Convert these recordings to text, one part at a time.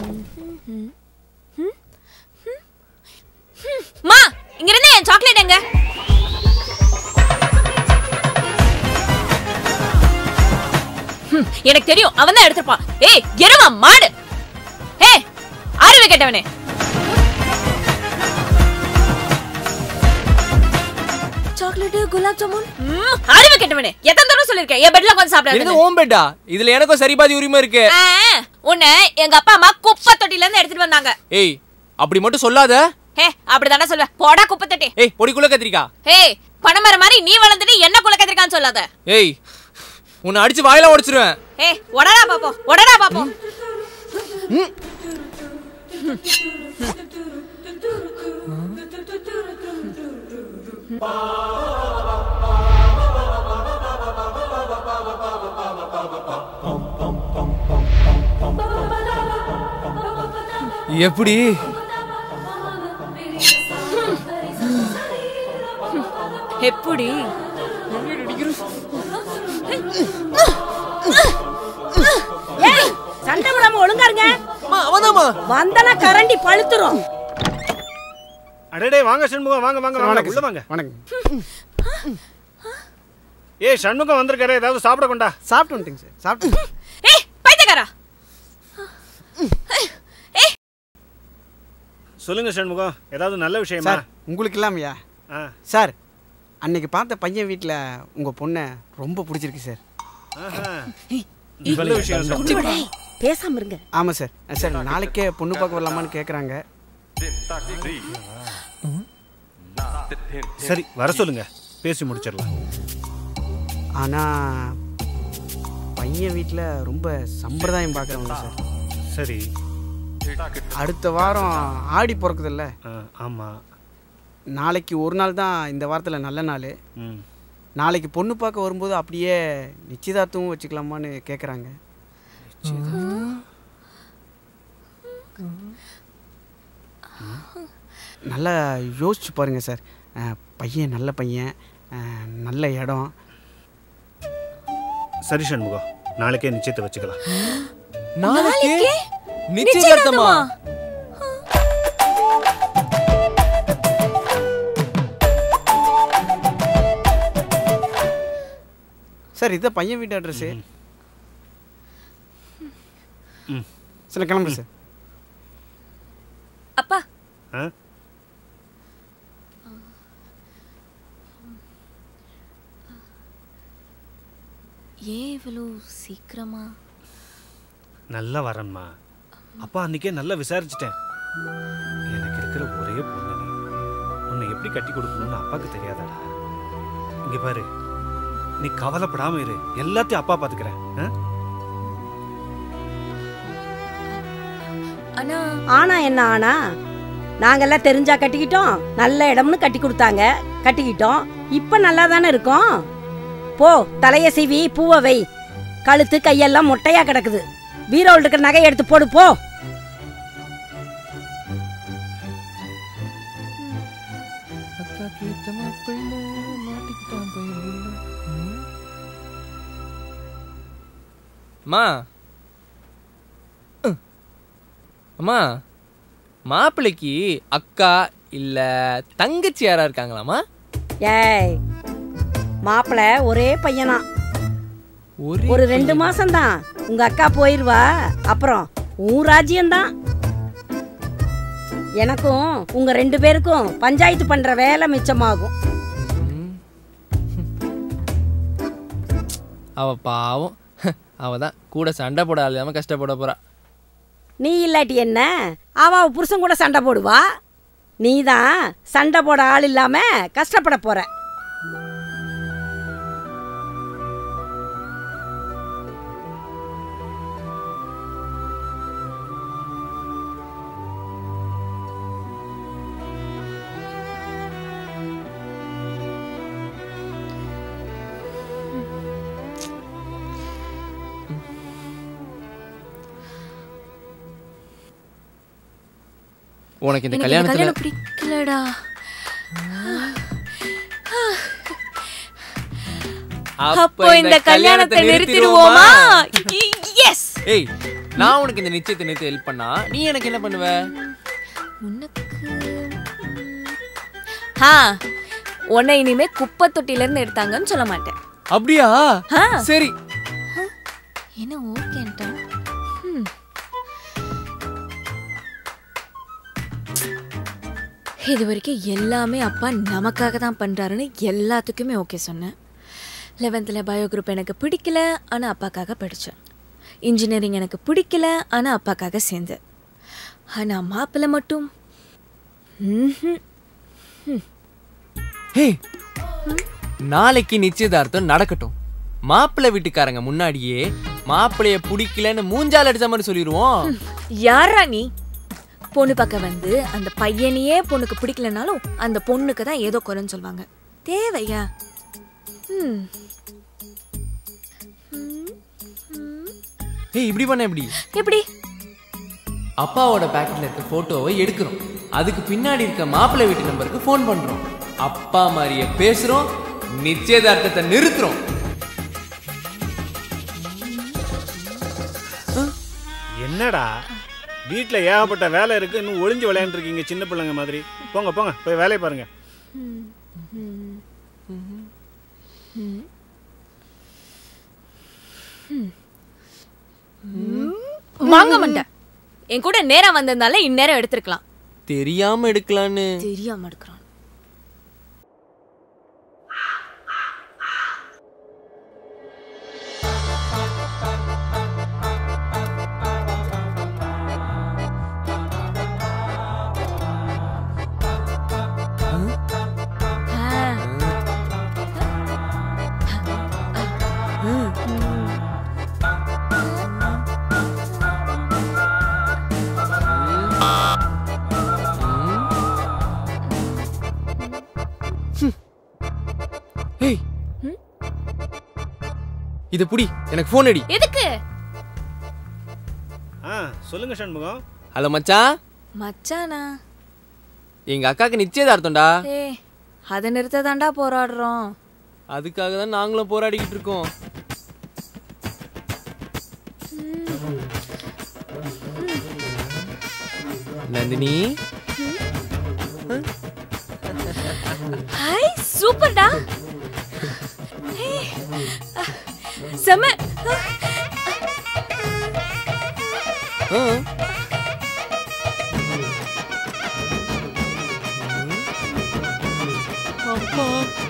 மா இங்க இருந்து என் சாக்லேட் எங்க ஹம், எனக்கு தெரியும் அவன் தான் எடுத்திருப்பான் ஏய் எருமா மாடு ஏய் அறிவு கேட்டவனே சாக்லேட் குலாப் ஜாமுன் அறிவு கேட்டவனே எத்தனை தடவை சொல்லிருக்கேன் என் பெட்ல உட்கார்ந்து என்னது சாப்பிடாத ஓம் பெட்டா இதுல எனக்கும் சரி பாதி உரிமை இருக்கு உன்னை எங்க அப்பா அம்மா குப்பை தொட்டில இருந்து எடுத்துட்டு வந்தாங்க ஏய் அப்படி மட்டும் சொல்லாத ஹே அப்படிதானே சொல்லுவேன் போடா குப்பை தொட்டி ஏய் பொடிக்குள்ள கத்திரிக்கா ஏய் பணமர மாதிரி நீ வளர்ந்துட்டு என்ன குல கத்திரிக்கான்னு சொல்லாத ஏய் உன்னை அடிச்சு வாயில உடைச்சிருவேன் ஏய் உடடா பாப்போம் உடடா பாப்போம் எப்படி எப்படி ஏய் சண்டை விடாம ஒழுங்கா இருங்க அவனாமா வந்தனா கரண்டி பழுத்துரும் அடடே வாங்க சண்முகம் வாங்க வாங்க வாங்க உள்ள வாங்க வணக்கம் ஏய் சண்முகம் வந்திருக்காரு ஏதாவது சாப்பிட கொண்டா சாப்பிட்டு வந்துட்டீங்க சார் சாப்பிட்டு ஏய் பைத்தியக்காரா சொல்லுங்க சண்முகம் ஏதாவது நல்ல விஷயமா சார் உங்களுக்கு இல்லாமையா ஆ. சார் அன்னைக்கு பார்த்த பையன் வீட்டில் உங்கள் பொண்ணை ரொம்ப பிடிச்சிருக்கு சார் ஆஹா. நல்ல விஷயம் சண்முகம். பேசாம இருங்க ஆமாம் சார் சார் நாளைக்கே பொண்ணு பார்க்க வரலாமான்னு கேட்குறாங்க சரி வர சொல்லுங்க பேசி முடிச்சிடலாம் ஆனால் பையன் வீட்டில் ரொம்ப சம்பிரதாயம் பார்க்குறவங்க சார் சரி அடுத்த வாரம் ஆடி பிறக்குதுல்ல ஆ, ஆமா நாளைக்கு ஒரு நாள் தான் இந்த வாரத்தில் நல்ல நாள் ம் நாளைக்கு பொண்ணு பார்க்க வரும்போது அப்படியே நிச்சயதார்த்தமும் வச்சுக்கலாமான்னு கேட்குறாங்க நல்லா யோசிச்சு பாருங்க சார் அஹ், பையன் நல்ல பையன் அஹ், நல்ல இடம் சரி சண்முகம் நாளைக்கே நிச்சயத்தை வச்சுக்கலாம் நாளைக்கு நிச்சயதார்த்தமா சார் இதான் பையன் வீட்டு அட்ரஸு ம். சார் கிளம்புறேன் சார் அப்பா ஆ? ஏன் இவ்வளோ சீக்கிரமா நல்லா வரேன்மா அப்பா அன்னைக்கே நல்லா விசாரிச்சிட்டேன் எனக்கு இருக்கிற ஒரே பொண்ணு நீ உன்னை எப்படி கட்டி கொடுக்கணும்னு அப்பாவுக்கு தெரியாதாடா இங்க பாரு நீ கவலைப்படாம இரு எல்லாத்தையும் அப்பா பாத்துக்கிறேன் ஆ? ஆனா ஆனா என்ன ஆனா நாங்கெல்லாம் தெரிஞ்சா கட்டிக்கிட்டோம் நல்ல இடம்னு கட்டி கொடுத்தாங்க கட்டிக்கிட்டோம் இப்ப நல்லா தானே இருக்கோம் போ தலைய சீவி பூவை வை கழுத்து கையெல்லாம் மொட்டையா கிடக்குது பீரோவில் இருக்கிற நகையை எடுத்து போடு போ அம்மா அஹ். அம்மா மாப்பிள்ளைக்கு அக்கா இல்ல தங்கச்சி யாரா இருக்காங்களாமா ஏய் மாப்பிள ஒரே பையனா ஒரே ஒரு ரெண்டு மாசம்தான் உங்க அக்கா போயிருவா அப்புறம் உன் ராஜ்யம்தான் எனக்கும் உங்க ரெண்டு பேருக்கும் பஞ்சாயத்து பண்ற வேலை மிச்சமாகும் ம். அவ பாவம் அவ தான் கூட சண்டை போட ஆள் இல்லாம கஷ்டப்பட போறா நீ இல்லாட்டி என்ன அவ அவ புருஷன் கூட சண்டை போடுவா நீ தான் சண்டை போட ஆள் இல்லாம கஷ்டப்பட போற உனக்கு இந்த எனக்கு இந்த கல்யாணத்துல கல்யாணம் பிடிக்கலடா அப்ப அப்போ இந்த கல்யாணத்தை நிறுத்திடுவோமா எஸ் ஏய் நான் உனக்கு இந்த நிச்சயத்தை நிறுத்த ஹெல்ப் பண்ணா நீ எனக்கு என்ன பண்ணுவ உனக்கு ஆ உன்னை இனிமே குப்பை தொட்டில இருந்து எடுத்தாங்கன்னு சொல்ல மாட்டேன் அப்படியா ஆ. சரி என்ன ஓகேன்ட்டா ம். இது வரைக்கும் எல்லாமே அப்பா நமக்காக தான் பண்றாருன்னு எல்லாத்துக்குமே ஓகே சொன்னேன் லெவன்த்தில் பயோ குரூப் எனக்கு பிடிக்கல ஆனால் அப்பாக்காக படித்தேன் இன்ஜினியரிங் எனக்கு பிடிக்கல ஆனால் அப்பாக்காக சேர்ந்தேன் ஆனால் மாப்பிள்ளை மட்டும் ம்ஹும். ஹே நாளைக்கு நிச்சயதார்த்தம் நடக்கட்டும் மாப்பிள்ளை வீட்டுக்காரங்க முன்னாடியே மாப்பிள்ளைய பிடிக்கலன்னு மூஞ்சால அடிச்ச மாதிரி சொல்லிடுவோம் யாரா நீ பொண்ணு பார்க்க வந்து அந்த பையனையே பொண்ணுக்கு பிடிக்கலனாலும் அந்த பொண்ணுக்கு தான் ஏதோ குறைன்னு சொல்லுவாங்க தேவையா ம் ஏய் இப்படி பண்ண எப்படி எப்படி அப்பாவோட பாக்கெட்ல இருக்க போட்டோவை எடுக்கிறோம் அதுக்கு பின்னாடி இருக்க மாப்பிள்ளை வீட்டு நம்பருக்கு ஃபோன் பண்றோம் அப்பா மாதிரியே பேசுறோம் நிச்சயதார்த்தத்தை நிறுத்துறோம் என்னடா வீட்டில் ஏகப்பட்ட வேலை இருக்கு இன்னும் ஒளிஞ்சு விளையாண்டுருக்கீங்க சின்ன பிள்ளைங்க மாதிரி போங்க போங்க போய் வேலையை பாருங்க வாங்க மாட்டேன் என் கூட நேரம் வந்ததுனால இந்நேரம் எடுத்திருக்கலாம் தெரியாம எடுக்கலான்னு தெரியாம எடுக்கிறான் ஏய் இத புடி எனக்கு ஃபோன் அடி எதுக்கு ஆ சொல்லுங்க சண்முகம் ஹலோ மச்சான் மச்சானா எங்க அக்காக்கு நிச்சயதார்த்தம்டா ஏ அதை நிறுத்த தாண்டா போராடுறோம் அதுக்காக தான் நாங்களும் போராடிக்கிட்டு இருக்கோம் நந்தினி ஹாய் சூப்பர்டா ஏய், அஹ், செம அஹ், ஆ. அப்பா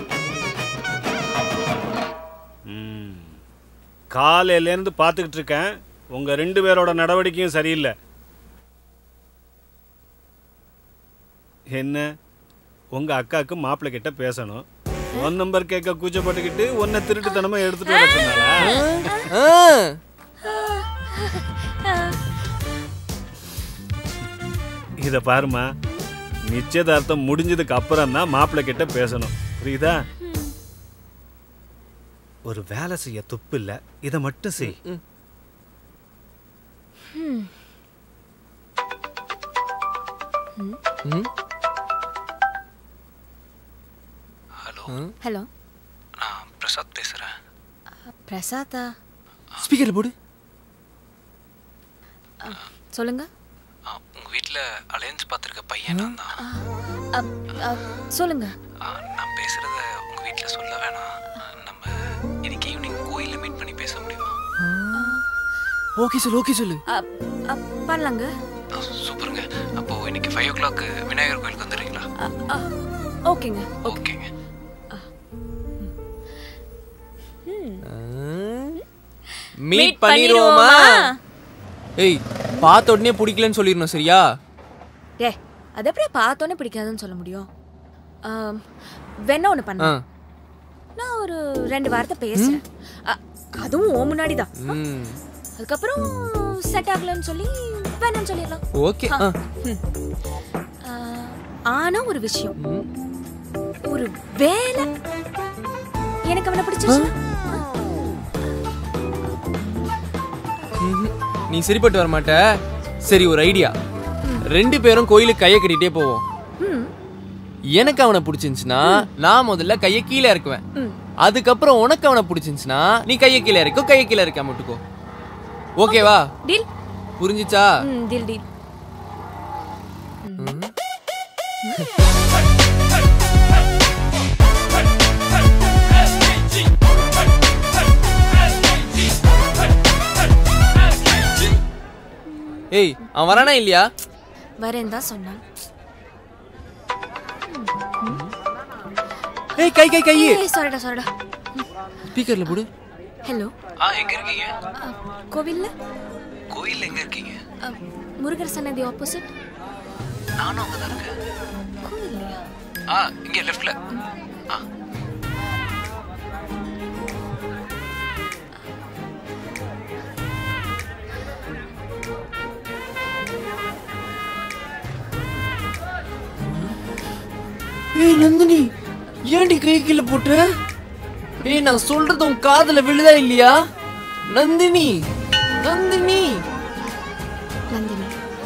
ம் காலையிலேருந்து பார்த்துக்கிட்டு இருக்கேன் உங்கள் ரெண்டு பேரோட நடவடிக்கையும் சரியில்லை என்ன உங்கள் அக்காவுக்கு மாப்பிள்ளை கிட்ட பேசணும் ஒன் நம்பர் கேட்க கூச்சப்பட்டுக்கிட்டு உன்னை திருட்டுத்தனமாக எடுத்துட்டு வர சொன்னாளா ஆ. இதை பாருமா நிச்சயதார்த்தம் முடிஞ்சதுக்கு அப்புறம் தான் மாப்பிள்ளை கிட்ட பேசணும் புரியுதா ஒரு வேலை செய்ய துப்பு இல்ல இதை மட்டும் செய் ம். ஹலோ ஹலோ நான் பிரசாத் பேசுகிறேன் பிரசாத்தா ஸ்பீக்கர்ல போடு சொல்லுங்க உங்கள் வீட்டில் அலையன்ஸ் பார்த்துருக்க பையன் நான் தான் அப், அப், சொல்லுங்க ஆ, நான் பேசுகிறத உங்கள் வீட்டில் சொல்ல வேணாம் ஆ, நம்ம இன்னைக்கு ஈவினிங் கோயிலில் மீட் பண்ணி பேச முடியுமா ஓகே சொல்லு ஓகே சொல்லு அப், அப், பண்ணலாங்க ஆ, சூப்பருங்க அப்போது இன்னைக்கு ஃபைவ் ஓ கிளாக்கு விநாயகர் கோயிலுக்கு வந்துடுறீங்களா அ, அ, ஓகேங்க ஓகே ஓகேங்க மீட் பண்ணிடுவோமா ஏய் பார்த்த உடனே பிடிக்கலன்னு சொல்லிடணும் சரியா ஏ அது அப்படியே பார்த்தோன்னே பிடிக்காதுன்னு சொல்ல முடியும் ஆம், வேணா ஒன்று ஆ பண்ண நான் ஒரு ரெண்டு வாரத்தை பேசுறேன் அ- அதுவும் ஓ முன்னாடி தான் ம் அதுக்கப்புறம் செட் ஆகலன்னு சொல்லி வேணாம்னு சொல்லிடலாம் ஓகே ஆ ஆ, ஆனா ஒரு விஷயம் ம். ஒரு வேலை எனக்கு அவனை பிடிச்சிருச்சு ம்ஹும். நீ சரிப்பட்டு வர மாட்ட சரி ஒரு ஐடியா ரெண்டு பேரும் கோயிலுக்கு கையை கட்டிட்டே போவோம் ம் எனக்கு அவனை பிடிச்சிருந்துச்சுன்னா நான் முதல்ல கையை கீழே இறக்குவேன் ம் அதுக்கப்புறம் உனக்கு அவனை பிடிச்சிருந்துச்சுன்னா நீ கையை கீழே இறக்கோ கையை கீழே இருக்காம விட்டுக்கோ ஓகேவா டீல் புரிஞ்சுச்சா ம் டீல் டீல் ஏய் அவன் வரானா இல்லையா வரேன் தான் சொன்னான் ஏய் கை கை கை ஏய் சாரிடா சாரிடா ஸ்பீக்கர்ல போடு ஹலோ ஆ எங்க இருக்கீங்க கோவில்ல கோயில்ல எங்க இருக்கீங்க அ, முருகர் சன்னதி ஆப்போசிட் நானும் அங்கதான் இருக்கேன் கோவில்லையா ஆ இங்க லெஃப்ட்ல ஆ ஏய் நந்தினி ஏன்டி கை கீழே போட்டு ஏய் நான் சொல்றது உன் காதுல விழுதா இல்லையா நந்தினி நந்தினி நந்தினி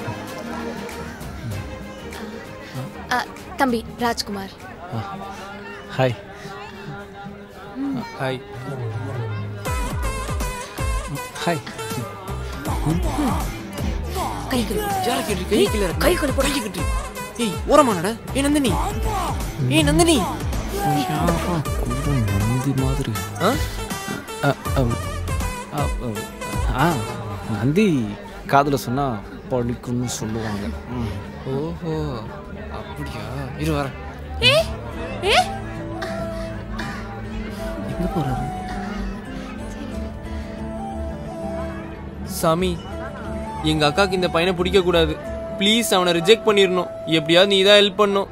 அ, தம்பி ராஜ்குமார் ஹாய் ஹாய் ஹாய் கை கொடு யாரை கேட்டு கை கீழே இருக்கு? கை கொடு போடா. கை கட்டு ஏய் ஓரமானட ஏய் நந்தினி ஏய் நந்தினி நந்தி மாதிரி ஆ அ, அம், அ, அ, ஆ நந்தி காதில் சொன்னால் படிக்கும்னு சொல்லுவாங்க ம். ஓஹோ அப்படியா இரு வரேன் எங்கே போகிறாரு சாமி எங்க அக்காக்கு இந்த பையனை பிடிக்க கூடாது ப்ளீஸ் அவனை ரிஜெக்ட் பண்ணிடணும் எப்படியாவது நீ தான் ஹெல்ப் பண்ணும்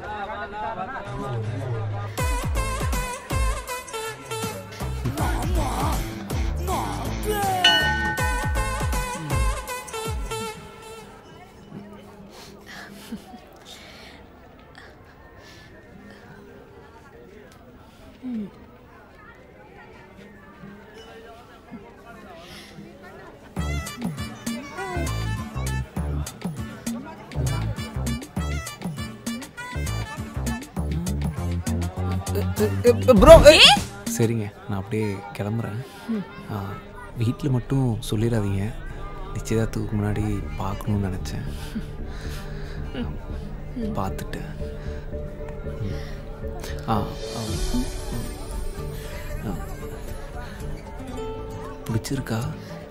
ப்ரோ சரிங்க நான் அப்படியே கிளம்புறேன் வீட்டில் மட்டும் சொல்லிடாதீங்க நிச்சயதார்த்தத்துக்கு முன்னாடி பார்க்கணும்னு நினச்சேன் பார்த்துட்டேன் ம். ஆ ஆ. ஆ. பிடிச்சிருக்கா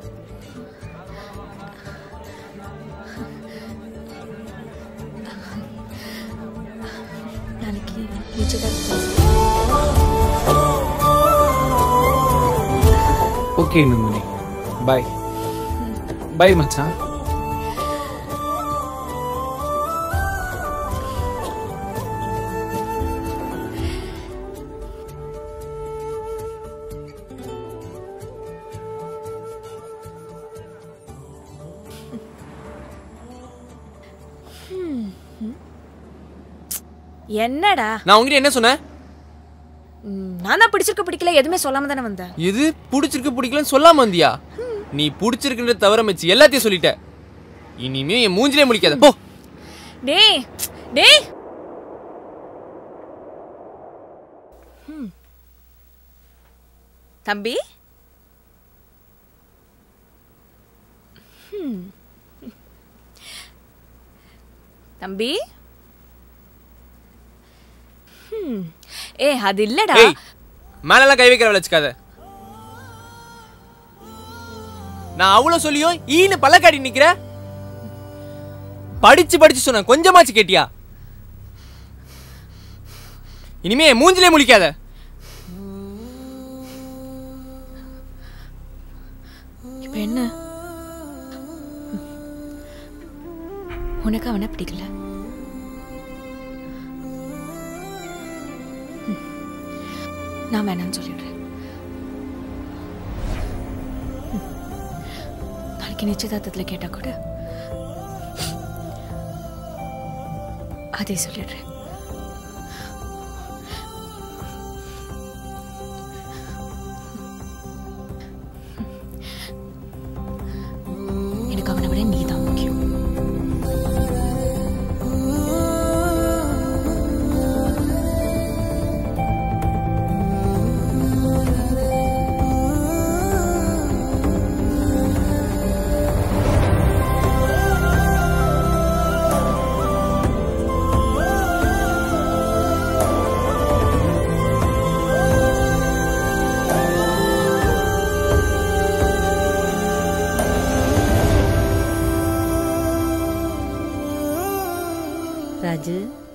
நாளைக்கு நிச்சயதார்த்தம் ஓகே நந்தினி பாய் பாய் மச்சான் என்னடா நான் உங்ககிட்ட என்ன சொன்னேன் ம், நான் தான் பிடிச்சிருக்க பிடிக்கல எதுவுமே சொல்லாம தானே வந்தேன் எது பிடிச்சிருக்கு பிடிக்கலன்னு சொல்லாம வந்தியா நீ பிடிச்சிருக்குன்ற தவிர மிச்சு எல்லாத்தையும் சொல்லிட்ட இனிமே என் மூஞ்சிலே முடிக்காத போ டேய் டேய் ம். தம்பி ம். தம்பி ம். ஏ அது இல்லடா ஏய் மேலெல்லாம் கை வைக்கிற வச்சுக்காத நான் அவ்வளவு சொல்லியும் ஈன்னு பல்லக்காடி நிக்கிற படிச்சு படிச்சு சொன்ன கொஞ்சமாச்சு கேட்டியா இனிமே என் மூஞ்சிலே முழிக்காத இப்ப என்ன உனக்கு அவனை பிடிக்கல ம். நான் வேணாம்னு சொல்லிடுறேன் ம். நாளைக்கு நிச்சயதார்த்தத்துல கேட்டா கூட அதே சொல்லிடுறேன் எனக்கு அவனை விட நீ தான் முக்கியம் ராஜு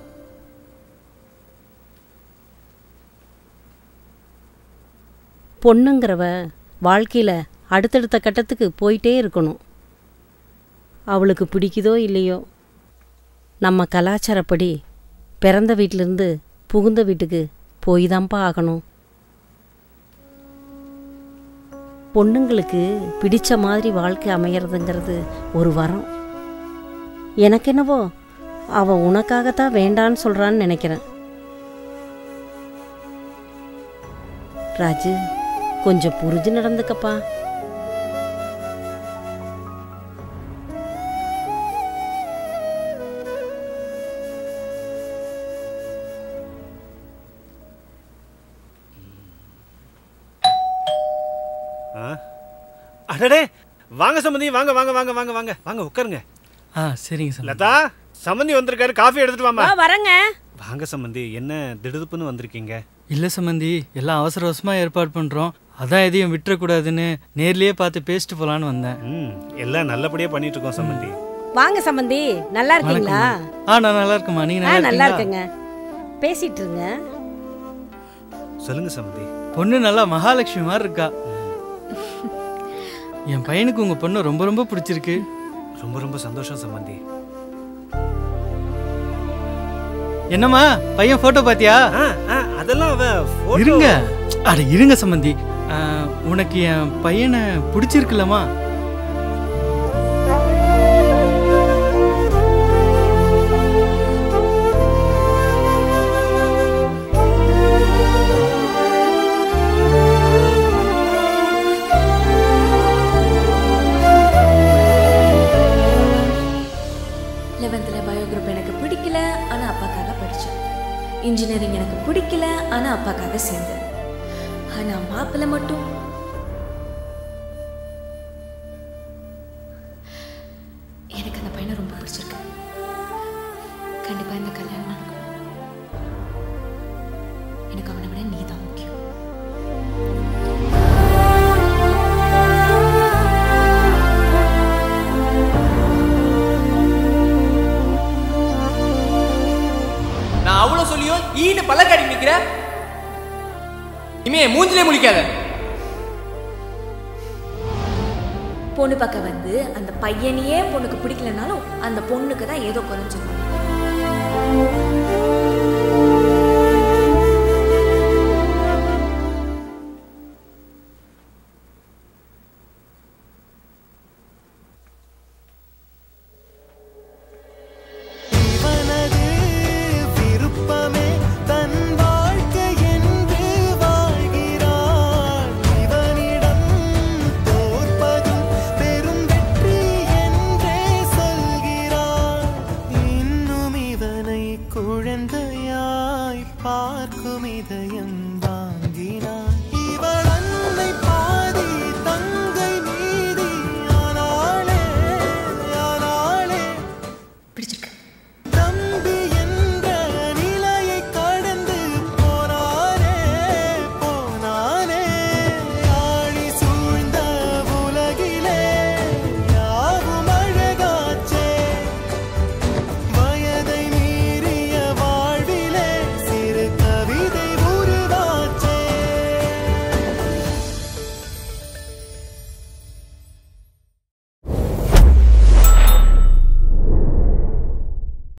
பொண்ணுங்கிறவ வாழ்க்கையில் அடுத்தடுத்த கட்டத்துக்கு போயிட்டே இருக்கணும் அவளுக்கு பிடிக்குதோ இல்லையோ நம்ம கலாச்சாரப்படி பிறந்த வீட்டிலேருந்து புகுந்த வீட்டுக்கு போய் தான்ப்பா ஆகணும் பொண்ணுங்களுக்கு பிடிச்ச மாதிரி வாழ்க்கை அமையறதுங்கிறது ஒரு வரம் எனக்கு என்னவோ அவ உனக்காகத்தான் வேண்டான்னு சொல்றான்னு நினைக்கிறேன் ராஜு கொஞ்சம் புரிஞ்சு நடந்துக்கப்பா ஆ அடடே வாங்க சம்மந்தி வாங்க வாங்க வாங்க வாங்க வாங்க வாங்க உட்காருங்க ஆ சரிங்க சார் லதா சம்மந்தி வந்திருக்காரு காஃபி எடுத்துட்டு வாமா வரங்க வாங்க சம்மந்தி என்ன திடுதுப்புன்னு வந்திருக்கீங்க இல்லை சம்மந்தி எல்லாம் அவசர அவசரமாக ஏற்பாடு பண்ணுறோம் அதான் எதையும் விட்டுறக்கூடாதுன்னு நேர்லயே பார்த்து பேசிட்டு போகலான்னு வந்தேன் ம் எல்லாம் நல்லபடியா பண்ணிட்டு இருக்கோம் சம்மந்தி வாங்க சம்பந்தி நல்லா இருக்கீங்களா ஆ நான் நல்லா இருக்கேம்மா நீங்கள் ஆ நல்லா நல்லா இருக்கீங்களா இருக்கேங்க பேசிட்டு இருங்க சொல்லுங்க சம்மந்தி பொண்ணு நல்லா மகாலட்சுமி மாதிரி இருக்கா என் பையனுக்கு உங்கள் பொண்ணு ரொம்ப ரொம்ப பிடிச்சிருக்கு ரொம்ப ரொம்ப சந்தோஷம் சம்மந்தி என்னம்மா பையன் ஃபோட்டோ பார்த்தியா ஆ, ஆ, அதெல்லாம் அவ photo- இருங்க அட இருங்க சம்பந்தி ஆ, உனக்கு என் பையனை பிடிச்சிருக்குல்லம்மா லெவன்த்தில் பயோ குரூப் எனக்கு பிடிக்கல ஆனால் அப்பாக்காக படித்தேன் இன்ஜினியரிங் எனக்கு பிடிக்கல ஆனால் அப்பாக்காக சேர்ந்தேன் ஆனால் மாப்பிள்ளை மட்டும் எனக்கு அந்த பையனை ரொம்ப பிடிச்சிருக்கு கண்டிப்பாக இந்த கல்யாணம் நடக்கும் எனக்கு அவனை விட நீ தான் முக்கியம் நான் அவ்வளவு சொல்லியும் ஈன்னு பல்லக்காடி நிக்கிற இனிமே மூஞ்சிலே முழிக்காத பொண்ணு பக்கம் வந்து அந்த பையனையே பொண்ணுக்கு பிடிக்கலனாலும் அந்த பொண்ணுக்கு தான் ஏதோ குறைஞ்சிருக்கும்